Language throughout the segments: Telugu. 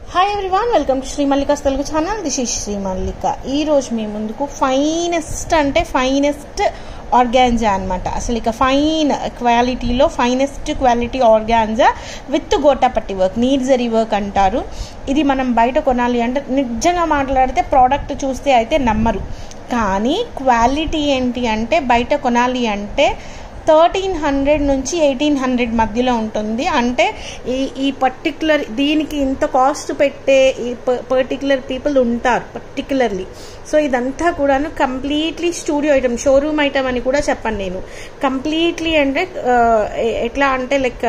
hi everyone welcome to Shri Mallika's Telugu channel this is Shri Mallika ఈ రోజు మీ ముందుకు ఫైనెస్ట్ అంటే ఫైనెస్ట్ ఆర్గాన్జా అనమాట అసలు ఇక ఫైన్ క్వాలిటీలో finest quality organza with gotapatti work నీడ్ జరీ వర్క్ అంటారు ఇది మనం బయట కొనాలి అంటే నిజంగా మాట్లాడితే ప్రోడక్ట్ చూస్తే అయితే నమ్మరు కానీ క్వాలిటీ ఏంటి అంటే బయట కొనాలి అంటే థర్టీన్ హండ్రెడ్ నుంచి ఎయిటీన్ హండ్రెడ్ మధ్యలో ఉంటుంది అంటే ఈ ఈ పర్టికులర్ దీనికి ఇంత కాస్ట్ పెట్టే ఈ పర్టికులర్ పీపుల్ ఉంటారు పర్టికులర్లీ సో ఇదంతా కూడాను completely studio item showroom item అని కూడా చెప్పను నేను కంప్లీట్లీ అంటే ఆ, ఎ- ఎట్లా అంటే లైక్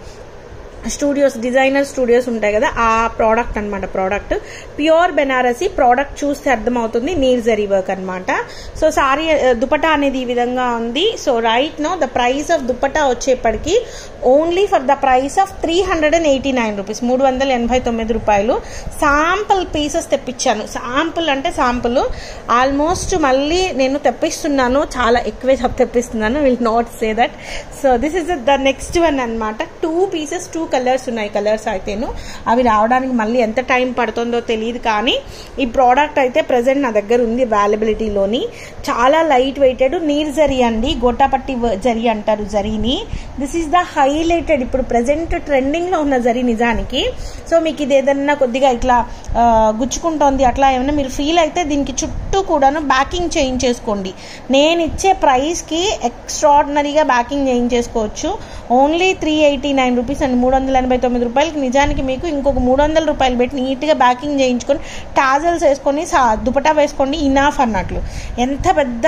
స్టూడియోస్ డిజైనర్ స్టూడియోస్ ఉంటాయి కదా ఆ ప్రోడక్ట్ అన్నమాట ప్రోడక్ట్ ప్యూర్ బెనారసీ ప్రోడక్ట్ చూస్తే అర్థమవుతుంది నీర్ జరీ వర్క్ అనమాట సో సారీ దుపటా అనేది ఈ విధంగా ఉంది so right now the price of dupatta వచ్చేప్పటికి only for the price of three hundred and eighty nine rupees మూడు వందల ఎనభై తొమ్మిది రూపాయలు శాంపుల్ పీసెస్ తెప్పించాను శాంపుల్ అంటే శాంపుల్ ఆల్మోస్ట్ మళ్ళీ నేను తెప్పిస్తున్నాను చాలా ఎక్కువే చెప్ తెప్పిస్తున్నాను will not say that so this is the next one అనమాట టూ పీసెస్ టూ కలర్స్ ఉన్నాయి కలర్స్ అయితేను అవి రావడానికి మళ్ళీ ఎంత టైం పడుతుందో తెలియదు కానీ ఈ ప్రోడక్ట్ అయితే ప్రజెంట్ నా దగ్గర ఉంది అవైలబిలిటీలోని చాలా లైట్ వెయిటెడ్ నీర్ జరీ అండి గోటాపట్టి వ- జరీ అంటారు జరీని దిస్ ఈస్ ద హైలైటెడ్ ఇప్పుడు ప్రజెంట్ ట్రెండింగ్లో ఉన్న జరీ నిజానికి సో మీకు ఇది ఏదన్నా కొద్దిగా ఇట్లా ఆ, గుచ్చుకుంటోంది అట్లా ఏమైనా మీరు ఫీల్ అయితే దీనికి చుట్టూ కూడాను బ్యాకింగ్ చేయించేసుకోండి నేను ఇచ్చే ప్రైస్కి ఎక్స్ట్రాడినరీగా బ్యాకింగ్ చేయించేసుకోవచ్చు only three eighty nine rupees and మూడు వందల ఎనభై తొమ్మిది రూపాయలకి నిజానికి మీకు ఇంకొక మూడు వందల రూపాయలు పెట్టి నీట్గా బ్యాకింగ్ చేయించుకొని టాజల్స్ వేసుకొని సా దుపటా వేసుకోండి ఇనాఫ్ అన్నట్లు ఎంత పెద్ద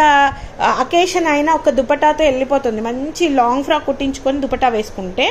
అకేషన్ అయినా ఒక దుపటాతో వెళ్ళిపోతుంది మంచి లాంగ్ ఫ్రాక్ కుట్టించుకొని దుపటా వేసుకుంటే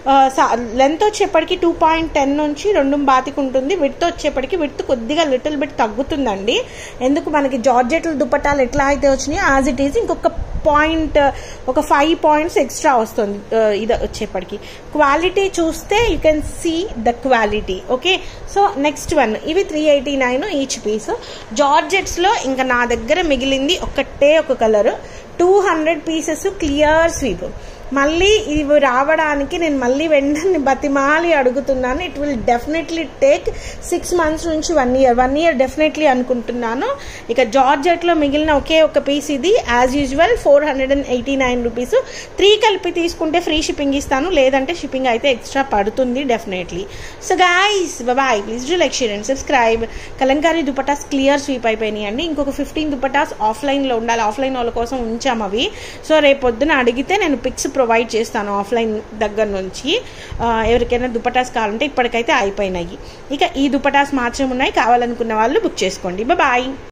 లెంత్ వచ్చేప్పటికి టూ పాయింట్ టెన్ నుంచి రెండు బాతికి ఉంటుంది విడ్త్ వచ్చేప్పటికి విడ్త్ కొద్దిగా లిటిల్ బిట్ తగ్గుతుందండి ఎందుకు మనకి జార్జెట్ల దుపటాలు ఎట్లా అయితే వచ్చినాయో యాజ్ ఇట్ ఈజ్ ఇంకొక పాయింట్ ఒక ఫైవ్ పాయింట్స్ ఎక్స్ట్రా వస్తుంది ఆ, ఇది వచ్చేప్పటికి క్వాలిటీ చూస్తే you can see the quality okay so next one ఇవి three eighty nine each piece జార్జెట్స్లో ఇంకా నా దగ్గర మిగిలింది ఒకటే ఒక colour two hundred pieces clear sweep మళ్ళీ ఇవి రావడానికి నేను మళ్ళీ వెంటనే బతిమాలి అడుగుతున్నాను it will definitely take six months నుంచి one year one year definitely అనుకుంటున్నాను ఇక జార్జెట్లో మిగిలిన ఒకే ఒక పీస్ ఇది as usual four hundred and eighty nine rupees three కలిపి తీసుకుంటే ఫ్రీ షిప్పింగ్ ఇస్తాను లేదంటే షిప్పింగ్ అయితే ఎక్స్ట్రా పడుతుంది definitely so guys bye please do like share and subscribe kalamkari dupattas clear sweep అయిపోయినాయి అండి ఇంకొక ఫిఫ్టీన్ దుపటాస్ ఆఫ్లైన్లో ఉండాలి ఆఫ్లైన్ వాళ్ళ కోసం ఉంచాము అవి సో రేపు పొద్దున అడిగితే నేను పిక్స్ ప్రొవైడ్ చేస్తాను ఆఫ్లైన్ దగ్గర నుంచి ఆ, ఎవరికైనా దుపటాస్ కావాలంటే ఇప్పటికైతే అయిపోయినాయి ఇక ఈ దుపటాస్ మాత్రం ఉన్నాయి కావాలనుకున్న వాళ్ళు బుక్ చేసుకోండి బాయ్